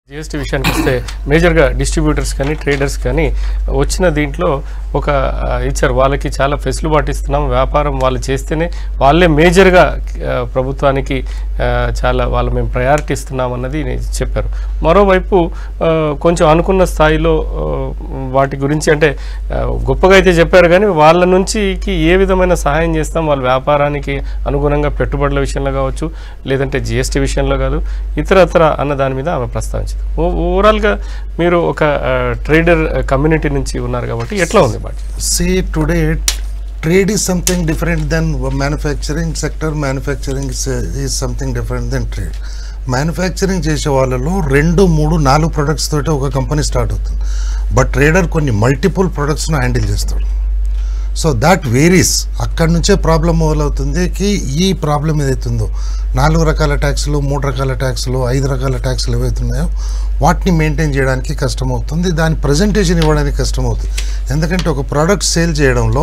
GST విషయానికి వస్తే మేజర్గా డిస్ట్రిబ్యూటర్స్ కానీ ట్రేడర్స్ కానీ వచ్చిన దీంట్లో ఒక ఆ, ఇచ్చారు వాళ్ళకి చాలా ఫెసిలిటీ ఇస్తున్నాం వ్యాపారం వాళ్ళు చేస్తేనే వాళ్ళే మేజర్గా ఆ, ప్రభుత్వానికి ఆ, చాలా వాళ్ళు మేము ప్రయారిటీ ఇస్తున్నాం అన్నది నే- చెప్పారు మరోవైపు ఆ, కొంచెం అనుకున్న స్థాయిలో ఆ, వాటి గురించి అంటే ఆ, గొప్పగా అయితే చెప్పారు కానీ వాళ్ళ నుంచికి ఏ విధమైన సహాయం చేస్తాం వాళ్ళ వ్యాపారానికి అనుగుణంగా పెట్టుబడుల విషయంలో కావచ్చు లేదంటే జిఎస్టీ విషయంలో కాదు ఇతరత్ర అన్న దాని మీద ఆమె ప్రస్తావించింది ఓ- ఓవరాల్గా మీరు ఒక ట్రేడర్ కమ్యూనిటీ నుంచి ఉన్నారు కాబట్టి ఎట్లా ఉంది బాటి See, today trade is something different than manufacturing sector. Manufacturing is, uh, is something different than trade. Manufacturing చేసే వాళ్ళలో రెండు మూడు నాలుగు ప్రొడక్ట్స్ తోటి ఒక కంపెనీ స్టార్ట్ అవుతుంది బట్ ట్రేడర్ కొన్ని మల్టిపుల్ ప్రొడక్ట్స్ను హ్యాండిల్ చేస్తాడు సో దాట్ వేరీస్ అక్కడి నుంచే ప్రాబ్లం మొదలవుతుంది కి ఈ ప్రాబ్లం ఏదైతుందో నాలుగు రకాల ట్యాక్స్లు మూడు రకాల ట్యాక్స్లు ఐదు రకాల ట్యాక్స్లు ఏవైతున్నాయో వాటిని మెయింటైన్ చేయడానికి కష్టమవుతుంది దాని ప్రజెంటేషన్ ఇవ్వడానికి కష్టమవుతుంది ఎందుకంటే ఒక ప్రోడక్ట్ సేల్ చేయడంలో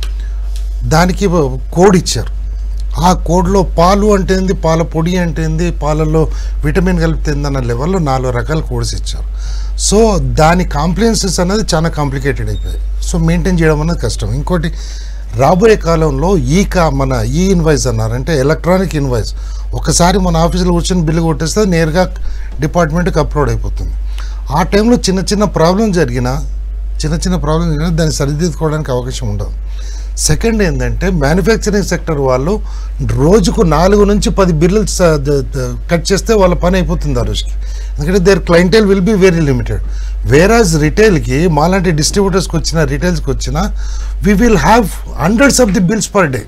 దానికి కోడ్ ఇచ్చారు ఆ కోడ్లో పాలు అంటే ఏంది పాల పొడి అంటే ఏంది పాలల్లో విటమిన్ కలిపితే ఏందన్న లెవెల్లో నాలుగు రకాల కోడ్స్ ఇచ్చారు సో దాని కాంప్లైన్సెస్ అనేది చాలా కాంప్లికేటెడ్ అయిపోయాయి సో మెయింటైన్ చేయడం అనేది కష్టం ఇంకోటి రాబోయే కాలంలో ఈ కా మన ఈ ఇన్వాయిస్ అన్నారు అంటే ఎలక్ట్రానిక్ ఇన్వాయిస్ ఒకసారి మన ఆఫీసులో కూర్చొని బిల్లు కొట్టేస్తే నేరుగా డిపార్ట్మెంట్కి అప్లోడ్ అయిపోతుంది ఆ టైంలో చిన్న చిన్న ప్రాబ్లం జరిగినా చిన్న చిన్న ప్రాబ్లం జరిగినా దాన్ని సరిదిద్దుకోవడానికి అవకాశం ఉండదు సెకండ్ ఏంటంటే మ్యానుఫ్యాక్చరింగ్ సెక్టర్ వాళ్ళు రోజుకు నాలుగు నుంచి పది బిల్లులు స- ద- ద- కట్ చేస్తే వాళ్ళ పని అయిపోతుంది ఆ రోజుకి ఎందుకంటే there clientele will be very limited whereas రిటైల్కి మాలాంటి డిస్ట్రిబ్యూటర్స్కి వచ్చిన రిటైల్స్కి వచ్చిన we will have hundreds of the bills per day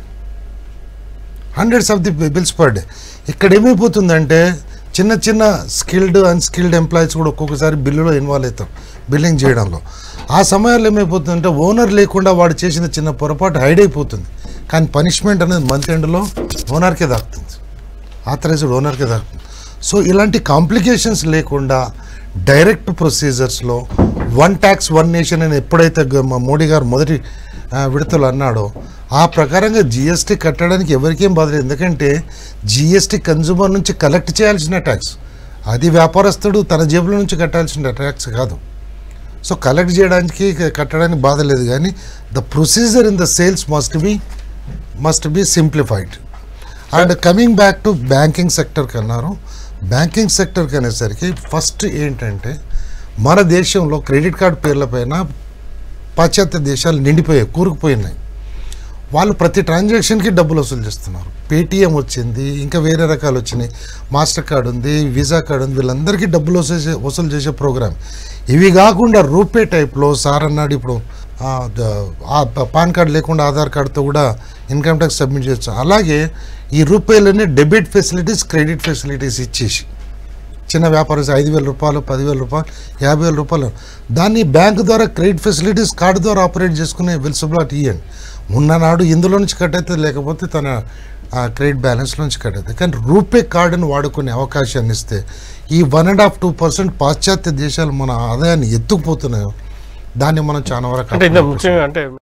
hundreds of the bills per day ఇక్కడ ఏమైపోతుందంటే చిన్న చిన్న స్కిల్డ్ అన్స్కిల్డ్ ఎంప్లాయీస్ కూడా ఒక్కొక్కసారి బిల్లులో ఇన్వాల్వ్ అవుతారు బిల్లింగ్ చేయడంలో ఆ సమయాల్లో ఏమైపోతుందంటే ఓనర్ లేకుండా వాడు చేసిన చిన్న పొరపాటు హైడ్ అయిపోతుంది కానీ పనిష్మెంట్ అనేది మంత్ ఎండ్లో ఓనర్కే దాక్కుతుంది ఆథరైజ్డ్ ఓనర్కే దాక్కుతుంది సో ఇలాంటి కాంప్లికేషన్స్ లేకుండా డైరెక్ట్ ప్రొసీజర్స్లో వన్ ట్యాక్స్ వన్ నేషన్ అని ఎప్పుడైతే గ- మా మోడీ గారు మొదటి ఆ, విడతలు అన్నాడో ఆ ప్రకారంగా జిఎస్టీ కట్టడానికి ఎవరికేం బాధ లేదు ఎందుకంటే జిఎస్టీ కన్జ్యూమర్ నుంచి కలెక్ట్ చేయాల్సిన ట్యాక్స్ అది వ్యాపారస్తుడు తన జేబుల నుంచి కట్టాల్సిన ట్యాక్స్ కాదు సో కలెక్ట్ చేయడానికి క- కట్టడానికి బాధ లేదు కానీ the procedure in the sales must be must be simplified and coming back to banking సెక్టర్కి అన్నారు బ్యాంకింగ్ సెక్టర్కి అనేసరికి ఫస్ట్ ఏంటంటే మన దేశంలో క్రెడిట్ కార్డ్ పేర్లపైన పాశ్చాత్య దేశాలు నిండిపోయాయి కూరుకుపోయినాయి వాళ్ళు ప్రతి ట్రాన్సాక్షన్కి డబ్బులు వసూలు చేస్తున్నారు పేటిఎం వచ్చింది ఇంకా వేరే రకాలు వచ్చినాయి మాస్టర్ కార్డ్ ఉంది వీసా కార్డ్ ఉంది వీళ్ళందరికీ డబ్బులు వసూలు చే- వసూలు చేసే ప్రోగ్రామ్ ఇవి కాకుండా రూపే టైప్లో సార్ అన్నాడు ఇప్పుడు ఆ, ద- ఆ ప- పాన్ కార్డ్ లేకుండా ఆధార్ కార్డ్తో కూడా ఇన్కమ్ ట్యాక్స్ సబ్మిట్ చేయొచ్చు అలాగే ఈ రూపేలోనే డెబిట్ ఫెసిలిటీస్ క్రెడిట్ ఫెసిలిటీస్ ఇచ్చేసి చిన్న వ్యాపారస్తులు ఐదు వేల రూపాయలు పదివేల రూపాయలు యాభై వేల రూపాయలు దాన్ని బ్యాంకు ద్వారా క్రెడిట్ ఫెసిలిటీస్ కార్డు ద్వారా ఆపరేట్ చేసుకునే వెల్సబులాట్ ఇవ్వండి ఉన్ననాడు ఇందులో నుంచి కట్ అవుతుంది లేకపోతే తన ఆ క్రెడిట్ బ్యాలెన్స్ నుంచి కట్ అవుతుంది కానీ రూపే కార్డును వాడుకునే అవకాశాన్ని ఇస్తే ఈ one and half two percent పాశ్చాత్య దేశాలు మన ఆదాయాన్ని ఎత్తుకుపోతున్నాయో దాన్ని మనం చాలా వరకు అంటే ఇంత ముఖ్యంగా అంటే